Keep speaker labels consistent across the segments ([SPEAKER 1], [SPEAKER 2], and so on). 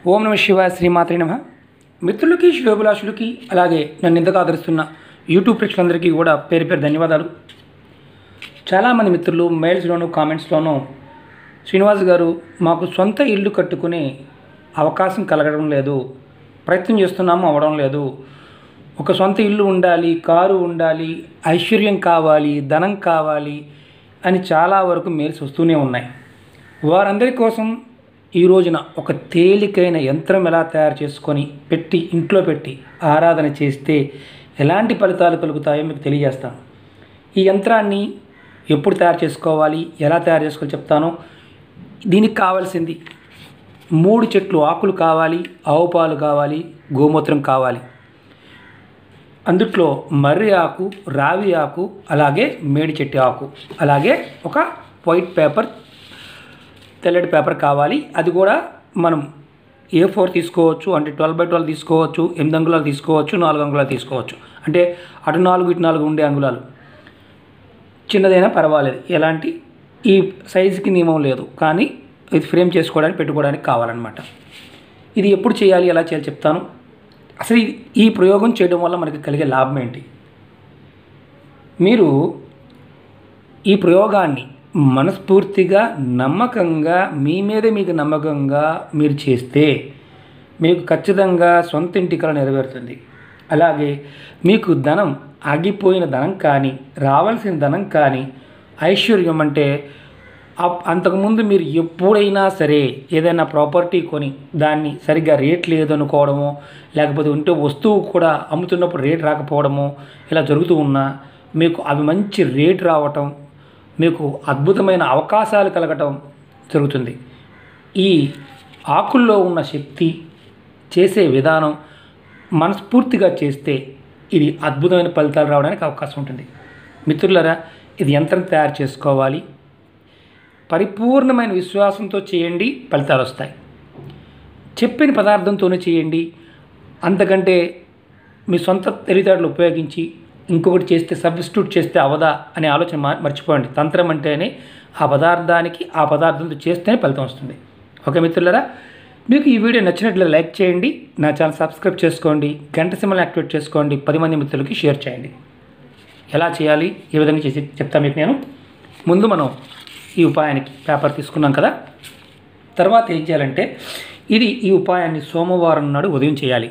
[SPEAKER 1] ఓం నమ శివాయ శ్రీమాత్రి నమ మిత్రులకి శ్లోభిలాషులకి అలాగే నన్ను ఇంతగా ఆదరిస్తున్న యూట్యూబ్ ప్రేక్షకులందరికీ కూడా పేరు పేరు ధన్యవాదాలు చాలామంది మిత్రులు మెయిల్స్లోను కామెంట్స్లోనూ శ్రీనివాస్ గారు మాకు సొంత ఇల్లు కట్టుకునే అవకాశం కలగడం లేదు ప్రయత్నం చేస్తున్నాము అవ్వడం లేదు ఒక సొంత ఇల్లు ఉండాలి కారు ఉండాలి ఐశ్వర్యం కావాలి ధనం కావాలి అని చాలా వరకు మెయిల్స్ వస్తూనే ఉన్నాయి వారందరి కోసం ఈ రోజున ఒక తేలికైన యంత్రం ఎలా తయారు చేసుకొని పెట్టి ఇంట్లో పెట్టి ఆరాధన చేస్తే ఎలాంటి ఫలితాలు కలుగుతాయో మీకు తెలియజేస్తాను ఈ యంత్రాన్ని ఎప్పుడు తయారు చేసుకోవాలి ఎలా తయారు చేసుకోవాలి చెప్తాను దీనికి కావాల్సింది మూడు చెట్లు ఆకులు కావాలి ఆవు పాలు కావాలి గోమూత్రం కావాలి అందుట్లో మర్రి ఆకు రావి ఆకు అలాగే మేడి చెట్టు ఆకు అలాగే ఒక వైట్ పేపర్ తెల్లటి పేపర్ కావాలి అది కూడా మనం ఏ ఫోర్ తీసుకోవచ్చు అంటే ట్వెల్వ్ బై ట్వెల్వ్ తీసుకోవచ్చు ఎనిమిది అంగుళాలు తీసుకోవచ్చు నాలుగు అంగుళాలు తీసుకోవచ్చు అంటే అటు నాలుగు ఇటు నాలుగు ఉండే అంగుళాలు చిన్నదైనా పర్వాలేదు ఎలాంటి ఈ సైజుకి నియమం లేదు కానీ ఇది ఫ్రేమ్ చేసుకోవడానికి పెట్టుకోవడానికి కావాలన్నమాట ఇది ఎప్పుడు చేయాలి ఎలా చేయాలి చెప్తాను అసలు ఈ- ఈ ప్రయోగం చేయడం వల్ల మనకి కలిగే లాభం ఏంటి మీరు ఈ ప్రయోగాన్ని మనస్ఫూర్తిగా నమ్మకంగా మీ మీద మీకు నమ్మకంగా మీరు చేస్తే మీకు ఖచ్చితంగా సొంత ఇంటి కల నెరవేరుతుంది అలాగే మీకు ధనం ఆగిపోయిన ధనం కానీ రావాల్సిన ధనం కానీ ఐశ్వర్యం అంటే అప్- అంతకుముందు మీరు ఎప్పుడైనా సరే ఏదైనా ప్రాపర్టీ కొని దాన్ని సరిగ్గా రేట్ లేదనుకోవడమో లేకపోతే ఉంటే వస్తువు కూడా అమ్ముతున్నప్పుడు రేట్ రాకపోవడమో ఇలా జరుగుతూ ఉన్నా మీకు అవి మంచి రేట్ రావటం మీకు అద్భుతమైన అవకాశాలు కలగటం జరుగుతుంది ఈ ఆకుల్లో ఉన్న శక్తి చేసే విధానం మనస్ఫూర్తిగా చేస్తే ఇది అద్భుతమైన ఫలితాలు రావడానికి అవకాశం ఉంటుంది మిత్రులరా ఇది యంత్రం తయారు చేసుకోవాలి పరిపూర్ణమైన విశ్వాసంతో చేయండి ఫలితాలు వస్తాయి చెప్పిన పదార్థంతోనే చేయండి అంతకంటే మీ సొంత తెలివితేటలు ఉపయోగించి ఇంకొకటి చేస్తే సబ్స్టిట్యూట్ చేస్తే అవదా అనే ఆలోచన మా- మర్చిపోండి తంత్రం అంటేనే ఆ పదార్థానికి ఆ పదార్థంతో చేస్తేనే ఫలితం వస్తుంది ఓకే మిత్రులరా మీకు ఈ వీడియో నచ్చినట్లయితే లైక్ చేయండి నా ఛానల్ సబ్స్క్రైబ్ చేసుకోండి గంట సింబల్ యాక్టివేట్ చేసుకోండి పది మంది మిత్రులకి షేర్ చేయండి ఎలా చేయాలి ఏ విధంగా చేసి చెప్తా మీకు నేను ముందు మనం ఈ ఉపాయానికి పేపర్ తీసుకున్నాం కదా తర్వాత ఏం చేయాలంటే ఇది ఈ ఉపాయాన్ని సోమవారం నాడు ఉదయం చేయాలి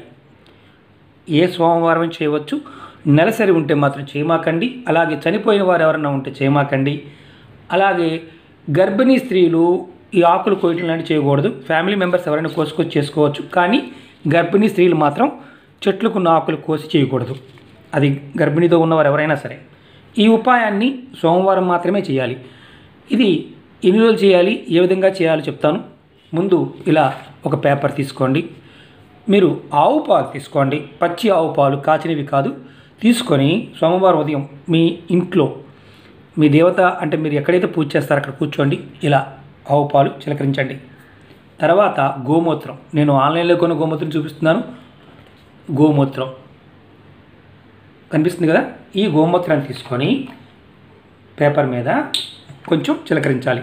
[SPEAKER 1] ఏ సోమవారం చేయవచ్చు నెలసరి ఉంటే మాత్రం చేయమాకండి అలాగే చనిపోయిన వారు ఎవరైనా ఉంటే చేయమాకండి అలాగే గర్భిణీ స్త్రీలు ఈ ఆకులు కోయటం లాంటివి చేయకూడదు ఫ్యామిలీ మెంబర్స్ ఎవరైనా కోసుకొచ్చి చేసుకోవచ్చు కానీ గర్భిణీ స్త్రీలు మాత్రం చెట్లకున్న ఆకులు కోసి చేయకూడదు అది గర్భిణీతో ఉన్నవారు ఎవరైనా సరే ఈ ఉపాయాన్ని సోమవారం మాత్రమే చేయాలి ఇది ఎన్ని రోజులు చేయాలి ఏ విధంగా చేయాలో చెప్తాను ముందు ఇలా ఒక పేపర్ తీసుకోండి మీరు ఆవు పాలు తీసుకోండి పచ్చి ఆవు పాలు కాచినవి కాదు తీసుకొని సోమవారం ఉదయం మీ ఇంట్లో మీ దేవత అంటే మీరు ఎక్కడైతే పూజ చేస్తారో అక్కడ కూర్చోండి ఇలా ఆవు పాలు చిలకరించండి తర్వాత గోమూత్రం నేను ఆన్లైన్లో కొన్న గోమూత్రం చూపిస్తున్నాను గోమూత్రం కనిపిస్తుంది కదా ఈ గోమూత్రాన్ని తీసుకొని పేపర్ మీద కొంచెం చిలకరించాలి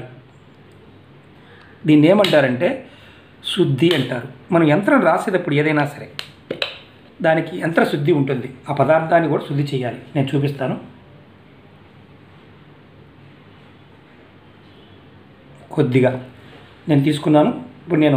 [SPEAKER 1] దీన్ని ఏమంటారంటే శుద్ధి అంటారు మనం యంత్రం రాసేటప్పుడు ఏదైనా సరే దానికి యంత్ర శుద్ధి ఉంటుంది ఆ పదార్థాన్ని కూడా శుద్ధి చేయాలి నేను చూపిస్తాను కొద్దిగా నేను తీసుకున్నాను ఇప్పుడు నేను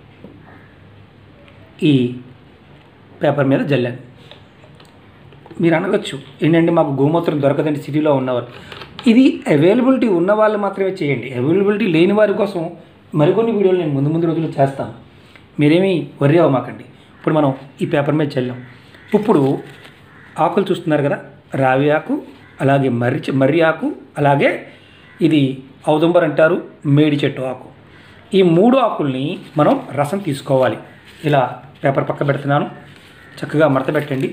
[SPEAKER 1] ఈ పేపర్ మీద జల్లాను మీరు అనగచ్చు ఏంటంటే మాకు గోమూత్రం దొరకదండి సిటీలో ఉన్నవారు ఇది అవైలబిలిటీ ఉన్న వాళ్ళు మాత్రమే చేయండి అవైలబిలిటీ లేని వారి కోసం మరికొన్ని వీడియోలు నేను ముందు ముందు రోజులు చేస్తాను మీరేమీ వర్రీ అవ్వమాకండి ఇప్పుడు మనం ఈ పేపర్ మీద చల్లాం ఇప్పుడు ఆకులు చూస్తున్నారు కదా రావి ఆకు అలాగే మర్రి చె- మర్రి ఆకు అలాగే ఇది ఔదంబర్ అంటారు మేడి చెట్టు ఆకు ఈ మూడు ఆకుల్ని మనం రసం తీసుకోవాలి ఇలా పేపర్ పక్క పెడుతున్నాను చక్కగా మడత పెట్టండి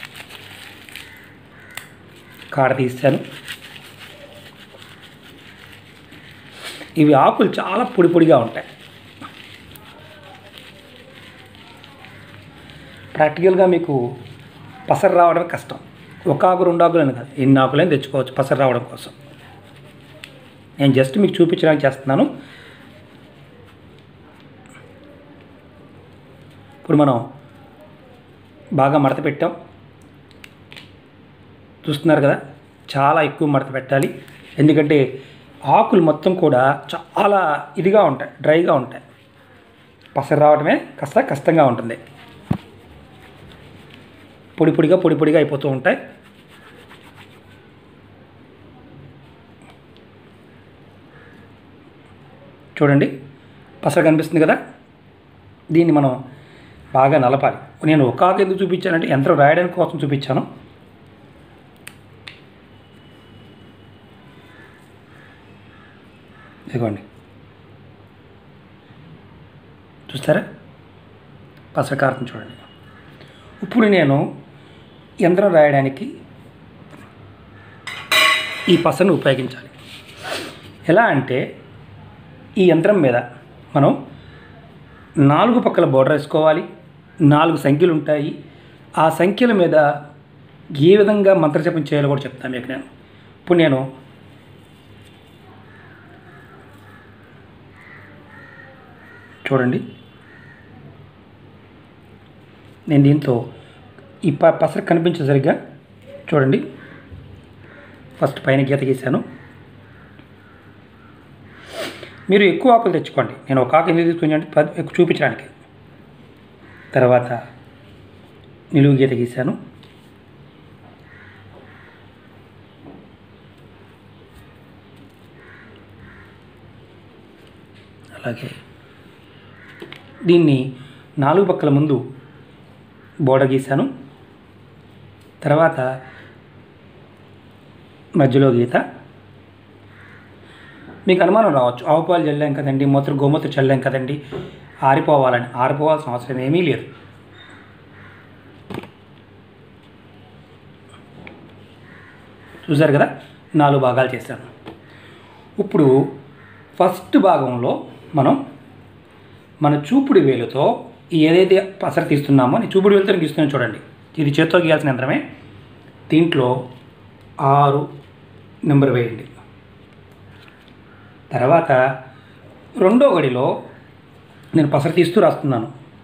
[SPEAKER 1] కాడ తీస్తాను ఇవి ఆకులు చాలా పొడి పొడిగా ఉంటాయి ప్రాక్టికల్గా మీకు పసరు రావడం కష్టం ఒక ఆకు రెండు ఆకులు అని కాదు ఎన్ని ఆకులైనా తెచ్చుకోవచ్చు పసరు రావడం కోసం నేను జస్ట్ మీకు చూపించడానికి చేస్తున్నాను ఇప్పుడు మనం బాగా మడత పెట్టాం చూస్తున్నారు కదా చాలా ఎక్కువ మడత పెట్టాలి ఎందుకంటే ఆకులు మొత్తం కూడా చాలా ఇదిగా ఉంటాయి డ్రైగా ఉంటాయి పసరు రావడమే కాస్త కష్టంగా ఉంటుంది పొడి పొడిగా పొడి పొడిగా అయిపోతూ ఉంటాయి చూడండి పసరు కనిపిస్తుంది కదా దీన్ని మనం బాగా నలపాలి నేను ఒక ఆకు ఎందుకు చూపించానంటే యంత్రం రాయడానికి కోసం చూపించాను ఇదిగోండి చూస్తారా పసకారం చూడండి ఇప్పుడు నేను యంత్రం రాయడానికి ఈ పసను ఉపయోగించాలి ఎలా అంటే ఈ యంత్రం మీద మనం నాలుగు పక్కల బోర్డర్ వేసుకోవాలి నాలుగు సంఖ్యలు ఉంటాయి ఆ సంఖ్యల మీద ఏ విధంగా మంత్రజపం చేయాలో కూడా చెప్తాను మీకు నేను ఇప్పుడు నేను చూడండి నేను దీంతో ఈ ప పసరు కనిపించే సరిగ్గా చూడండి ఫస్ట్ పైన గీత గీశాను మీరు ఎక్కువ ఆకులు తెచ్చుకోండి నేను ఒక ఆకు ఎందుకు తీసుకుని పది ఎక్కువ చూపించడానికి తర్వాత నిలువు గీత గీశాను అలాగే దీన్ని నాలుగు పక్కల ముందు బోడ గీశాను తర్వాత మధ్యలో గీత మీకు అనుమానం రావచ్చు ఆవు పాలు చల్లాం కదండి మూత్ర గోమూత్ర చల్లాం కదండి ఆరిపోవాలని ఆరిపోవాల్సిన అవసరం ఏమీ లేదు చూసారు కదా నాలుగు భాగాలు చేశాను ఇప్పుడు ఫస్ట్ భాగంలో మనం మన చూపుడు వేలుతో ఏదైతే పసర తీస్తున్నామో నేను చూపుడు వేలుతో గీస్తున్నాను చూడండి ఇది చేత్తో గీయాల్సిన యంత్రమే దీంట్లో ఆరు నెంబర్ వేయండి తర్వాత రెండో గడిలో నేను పసర తీస్తూ రాస్తున్నాను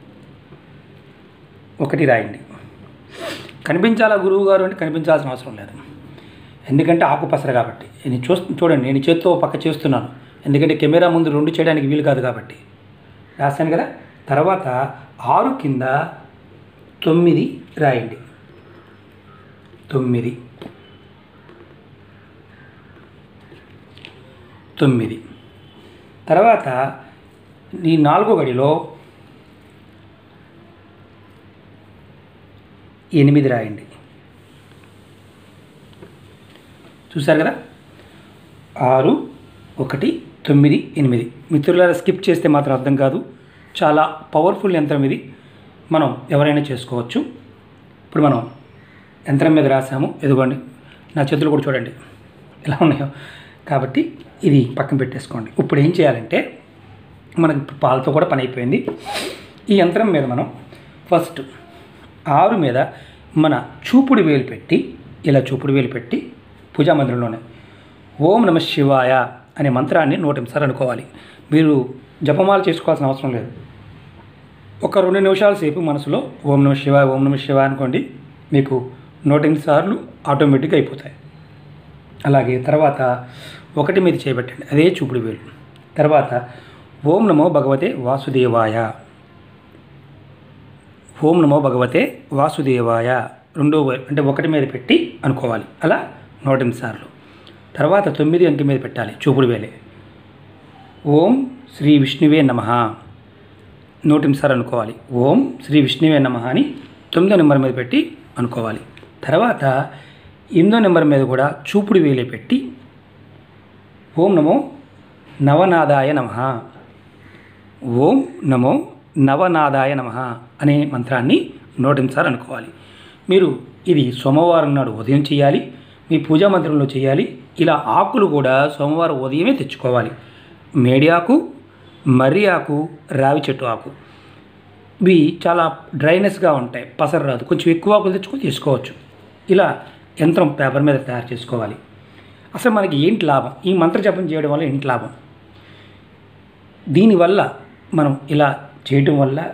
[SPEAKER 1] ఒకటి రాయండి కనిపించాలా గురువు గారు అంటే కనిపించాల్సిన అవసరం లేదు ఎందుకంటే ఆకు పసర కాబట్టి నేను చూస్తు చూడండి నేను చేత్తో పక్క చేస్తున్నాను ఎందుకంటే కెమెరా ముందు రెండు చేయడానికి వీలు కాదు కాబట్టి రాశాను కదా తర్వాత ఆరు కింద తొమ్మిది రాయండి తొమ్మిది తొమ్మిది తర్వాత ఈ నాలుగో గడిలో ఎనిమిది రాయండి చూశారు కదా ఆరు ఒకటి తొమ్మిది ఎనిమిది మిత్రులారా స్కిప్ చేస్తే మాత్రం అర్థం కాదు చాలా పవర్ఫుల్ యంత్రం ఇది మనం ఎవరైనా చేసుకోవచ్చు ఇప్పుడు మనం యంత్రం మీద రాసాము ఎదుగోండి నా చేతులు కూడా చూడండి ఎలా ఉన్నాయో కాబట్టి ఇది పక్కన పెట్టేసుకోండి ఇప్పుడు ఏం చేయాలంటే మనకి పాలతో కూడా పని అయిపోయింది ఈ యంత్రం మీద మనం ఫస్ట్ ఆరు మీద మన చూపుడు వేలు పెట్టి ఇలా చూపుడు వేలు పెట్టి పూజా మందిరంలోనే ఓం నమ శివాయ అనే మంత్రాన్ని నూట సార్లు అనుకోవాలి మీరు జపమాల చేసుకోవాల్సిన అవసరం లేదు ఒక రెండు నిమిషాల సేపు మనసులో ఓం నమ శివాయ ఓం నమ శివాయ అనుకోండి మీకు నూట ఎనిమిది సార్లు ఆటోమేటిక్గా అయిపోతాయి అలాగే తర్వాత ఒకటి మీద చేయబెట్టండి అదే చూపుడు వేలు తర్వాత ఓం నమో భగవతే వాసుదేవాయ ఓం నమో భగవతే వాసుదేవాయ రెండో వే- అంటే ఒకటి మీద పెట్టి అనుకోవాలి అలా నూట ఎనిమిది సార్లు తర్వాత తొమ్మిది అంకె మీద పెట్టాలి చూపుడు వేలే ఓం శ్రీ విష్ణువే నమ నూట ఎనిమిది సార్లు అనుకోవాలి ఓం శ్రీ విష్ణువే నమ అని తొమ్మిదో నెంబర్ మీద పెట్టి అనుకోవాలి తర్వాత ఎనిమిదో నెంబర్ మీద కూడా చూపుడు వేలే పెట్టి ఓం నమో నవనాదాయ నమ ఓం నమో నవనాదాయ నమ అనే మంత్రాన్ని నోటించాలి అనుకోవాలి మీరు ఇది సోమవారం నాడు ఉదయం చేయాలి మీ పూజా మందిరంలో చేయాలి ఇలా ఆకులు కూడా సోమవారం ఉదయమే తెచ్చుకోవాలి మేడి ఆకు మర్రి ఆకు రావి చెట్టు ఆకు ఇవి చాలా డ్రైనెస్గా ఉంటాయి పసరు రాదు కొంచెం ఎక్కువ ఆకులు తెచ్చుకొని తీసుకోవచ్చు ఇలా యంత్రం పేపర్ మీద తయారు చేసుకోవాలి అసలు మనకి ఏంటి లాభం ఈ మంత్ర జపం చేయడం వల్ల ఏంటి లాభం దీనివల్ల మనం ఇలా చేయటం వల్ల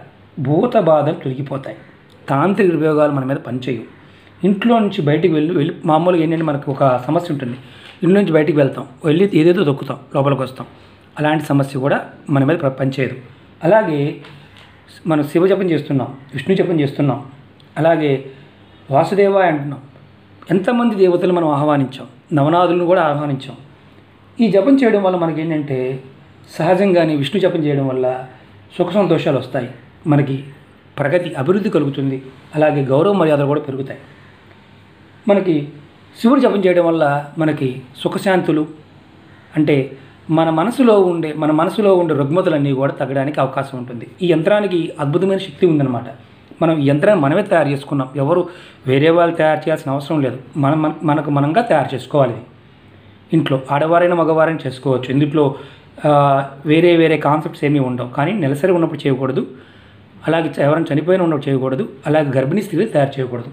[SPEAKER 1] భూత బాధలు తొలగిపోతాయి తాంత్రిక ఉపయోగాలు మన మీద పనిచేయవు ఇంట్లో నుంచి బయటికి వెళ్ళి వెళ్ళి మామూలుగా ఏంటంటే మనకు ఒక సమస్య ఉంటుంది ఇంట్లో నుంచి బయటికి వెళ్తాం వెళ్ళి ఏదేదో దొక్కుతాం లోపలికి వస్తాం అలాంటి సమస్య కూడా మన మీద ప- పనిచేయదు అలాగే మనం శివ జపం చేస్తున్నాం విష్ణు జపం చేస్తున్నాం అలాగే వాసుదేవ అంటున్నాం ఎంతమంది దేవతలు మనం ఆహ్వానించాం నవనాథులను కూడా ఆహ్వానించాం ఈ జపం చేయడం వల్ల మనకి ఏంటంటే సహజంగానే విష్ణు జపం చేయడం వల్ల సుఖ సంతోషాలు వస్తాయి మనకి ప్రగతి అభివృద్ధి కలుగుతుంది అలాగే గౌరవ మర్యాదలు కూడా పెరుగుతాయి మనకి శివుడు జపం చేయడం వల్ల మనకి సుఖశాంతులు అంటే మన మనసులో ఉండే మన మనసులో ఉండే రుగ్మతలన్నీ కూడా తగ్గడానికి అవకాశం ఉంటుంది ఈ యంత్రానికి అద్భుతమైన శక్తి ఉందన్నమాట మనం ఈ యంత్రాన్ని మనమే తయారు చేసుకున్నాం ఎవరు వేరే వాళ్ళు తయారు చేయాల్సిన అవసరం లేదు మనం మన- మనకు మనంగా తయారు చేసుకోవాలి ఇది ఇంట్లో ఆడవారైనా మగవారైనా చేసుకోవచ్చు ఇందులో ఆ, వేరే వేరే కాన్సెప్ట్స్ ఏమీ ఉండవు కానీ నెలసరి ఉన్నప్పుడు చేయకూడదు అలాగే ఎవరైనా చనిపోయిన ఉన్నప్పుడు చేయకూడదు అలాగే గర్భిణీ స్త్రీలు తయారు చేయకూడదు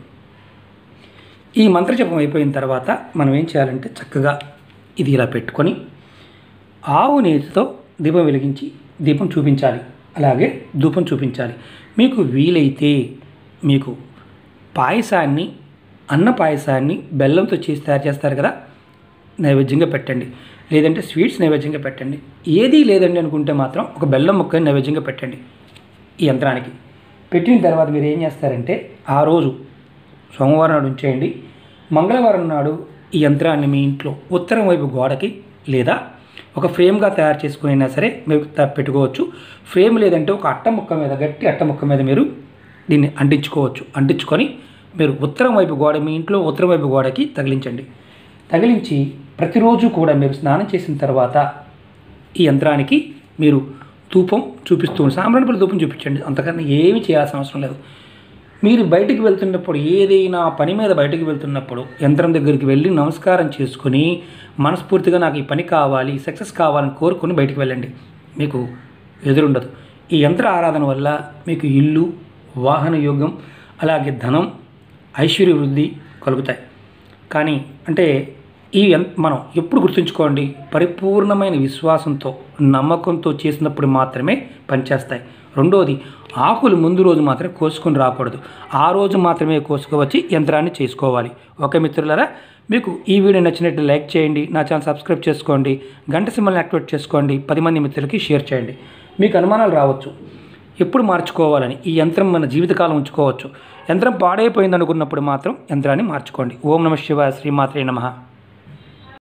[SPEAKER 1] ఈ మంత్రజపం అయిపోయిన తర్వాత మనం ఏం చేయాలంటే చక్కగా ఇది ఇలా పెట్టుకొని ఆవు నేతితో దీపం వెలిగించి దీపం చూపించాలి అలాగే ధూపం చూపించాలి మీకు వీలైతే మీకు పాయసాన్ని అన్న పాయసాన్ని బెల్లంతో చేసి తయారు చేస్తారు కదా నైవేద్యంగా పెట్టండి లేదంటే స్వీట్స్ నైవేద్యంగా పెట్టండి ఏదీ లేదండి అనుకుంటే మాత్రం ఒక బెల్లం ముక్కని నైవేద్యంగా పెట్టండి ఈ యంత్రానికి పెట్టిన తర్వాత మీరు ఏం చేస్తారంటే ఆ రోజు సోమవారం నాడు ఉంచేయండి మంగళవారం నాడు ఈ యంత్రాన్ని మీ ఇంట్లో ఉత్తరం వైపు గోడకి లేదా ఒక ఫ్రేమ్గా తయారు చేసుకునైనా సరే మీరు త- పెట్టుకోవచ్చు ఫ్రేమ్ లేదంటే ఒక అట్ట ముక్క మీద గట్టి అట్ట ముక్క మీద మీరు దీన్ని అంటించుకోవచ్చు అంటించుకొని మీరు ఉత్తరం వైపు గోడ మీ ఇంట్లో ఉత్తరం వైపు గోడకి తగిలించండి తగిలించి ప్రతిరోజు కూడా మీరు స్నానం చేసిన తర్వాత ఈ యంత్రానికి మీరు ధూపం చూపిస్తూ సాంబ్రాణి పల్లి ధూపం చూపించండి అంతకన్నా ఏమీ చేయాల్సిన అవసరం లేదు మీరు బయటికి వెళ్తున్నప్పుడు ఏదైనా పని మీద బయటికి వెళ్తున్నప్పుడు యంత్రం దగ్గరికి వెళ్ళి నమస్కారం చేసుకుని మనస్ఫూర్తిగా నాకు ఈ పని కావాలి సక్సెస్ కావాలని కోరుకొని బయటికి వెళ్ళండి మీకు ఎదురుండదు ఈ యంత్ర ఆరాధన వల్ల మీకు ఇల్లు వాహన యోగం అలాగే ధనం ఐశ్వర్య వృద్ధి కలుగుతాయి కానీ అంటే ఈ యం- మనం ఎప్పుడు గుర్తుంచుకోండి పరిపూర్ణమైన విశ్వాసంతో నమ్మకంతో చేసినప్పుడు మాత్రమే పనిచేస్తాయి రెండోది ఆకులు ముందు రోజు మాత్రమే కోసుకొని రాకూడదు ఆ రోజు మాత్రమే కోసుకోవచ్చి యంత్రాన్ని చేసుకోవాలి ఓకే మిత్రులారా మీకు ఈ వీడియో నచ్చినట్టు లైక్ చేయండి నా ఛానల్ సబ్స్క్రైబ్ చేసుకోండి గంట సింబల్ని యాక్టివేట్ చేసుకోండి పది మంది మిత్రులకి షేర్ చేయండి మీకు అనుమానాలు రావచ్చు ఎప్పుడు మార్చుకోవాలని ఈ యంత్రం మన జీవితకాలం ఉంచుకోవచ్చు యంత్రం పాడైపోయింది అనుకున్నప్పుడు మాత్రం యంత్రాన్ని మార్చుకోండి ఓం నమ శివాయ శ్రీమాత్రే నమః